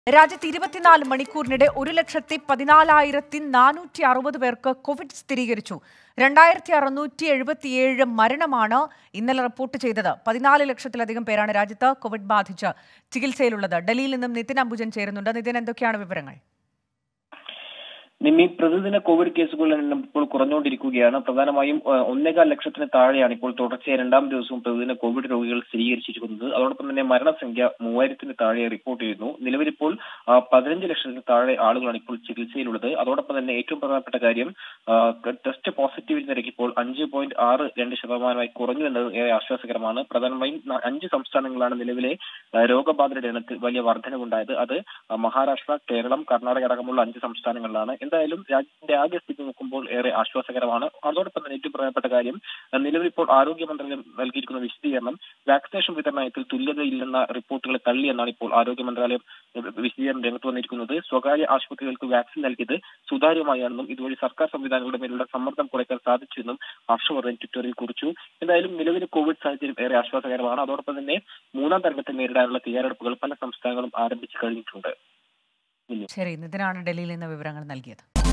രാജ്യത്ത് ഇരുപത്തിനാല് മണിക്കൂറിനിടെ ഒരു ലക്ഷത്തി പതിനാലായിരത്തി നാനൂറ്റി അറുപത് പേർക്ക് കോവിഡ് സ്ഥിരീകരിച്ചു രണ്ടായിരത്തി അറുന്നൂറ്റി എഴുപത്തിയേഴ് മരണമാണ് ഇന്നലെ റിപ്പോർട്ട് ചെയ്തത് പതിനാല് ലക്ഷത്തിലധികം പേരാണ് രാജ്യത്ത് കോവിഡ് ബാധിച്ച് ചികിത്സയിലുള്ളത് ഡൽഹിയിൽ നിന്നും നിതിൻ അംബുജൻ ചേരുന്നുണ്ട് നിതിൻ എന്തൊക്കെയാണ് വിവരങ്ങൾ നിമ്മി പ്രതിദിന കോവിഡ് കേസുകളുടെ എണ്ണം ഇപ്പോൾ കുറഞ്ഞുകൊണ്ടിരിക്കുകയാണ് പ്രധാനമായും ഏഹ്, ഒന്നേകാൽ ലക്ഷത്തിന് താഴെയാണ് ഇപ്പോൾ തുടർച്ചയായ രണ്ടാം ദിവസവും പ്രതിദിന കോവിഡ് രോഗികൾ സ്ഥിരീകരിച്ചിരിക്കുന്നത് അതോടൊപ്പം തന്നെ മരണസംഖ്യ മൂവായിരത്തിന് താഴെ റിപ്പോർട്ട് ചെയ്യുന്നു നിലവിലിപ്പോൾ ആ, പതിനഞ്ച് ലക്ഷത്തിന് താഴെ ആളുകളാണ് ഇപ്പോൾ ചികിത്സയിലുള്ളത് അതോടൊപ്പം തന്നെ ഏറ്റവും പ്രധാനപ്പെട്ട കാര്യം ആ, ടെസ്റ്റ് പോസിറ്റിവിറ്റി നിരക്ക് ഇപ്പോൾ അഞ്ച് പോയിന്റ് ആറ് രണ്ട് ശതമാനമായി കുറഞ്ഞു എന്നത് ഏറെ ആശ്വാസകരമാണ് പ്രധാനമായും ന- അഞ്ച് സംസ്ഥാനങ്ങളാണ് നിലവിലെ ആ, രോഗബാധിതരുടെ എണ്ണത്തിൽ വലിയ വർധനവുണ്ടായത് അത് ആ, മഹാരാഷ്ട്ര കേരളം കർണാടക അടക്കമുള്ള അഞ്ച് സംസ്ഥാനങ്ങളിലാണ് എന്തായാലും രാജ്യത്തിന്റെ ആകെ സ്ഥിതി നോക്കുമ്പോൾ ഏറെ ആശ്വാസകരമാണ് അതോടൊപ്പം തന്നെ ഏറ്റവും പ്രധാനപ്പെട്ട കാര്യം ആ, നിലവിൽ ഇപ്പോൾ ആരോഗ്യ മന്ത്രാലയം നൽകിയിരിക്കുന്ന വിശദീകരണം വാക്സിനേഷൻ വിതരണത്തിൽ തുല്യതയില്ലെന്ന റിപ്പോർട്ടുകളെ തള്ളിയെന്നാണ് ഇപ്പോൾ ആരോഗ്യ മന്ത്രാലയം വിശദീകരണം രംഗത്ത് വന്നിരിക്കുന്നത് സ്വകാര്യ ആശുപത്രികൾക്ക് വാക്സിൻ നൽകിയത് സുതാര്യമായാണെന്നും ഇതുവഴി സർക്കാർ സംവിധാനങ്ങളുടെ മേലുള്ള സമ്മർദ്ദം കുറയ്ക്കാൻ സാധിച്ചുവെന്നും ഹർഷവർദ്ധൻ ട്വിറ്ററിൽ കുറിച്ചു എന്തായാലും നിലവിലെ കോവിഡ് സാഹചര്യം ഏറെ ആശ്വാസകരമാണ് അതോടൊപ്പം തന്നെ മൂന്നാം തരംഗത്തെ നേരിടാനുള്ള തയ്യാറെടുപ്പുകൾ പല സംസ്ഥാനങ്ങളും ആരംഭിച്ചു കഴിഞ്ഞിട്ടുണ്ട് ശരി നിതിനാണ് ഡൽഹിയിൽ നിന്ന് വിവരങ്ങൾ നൽകിയത്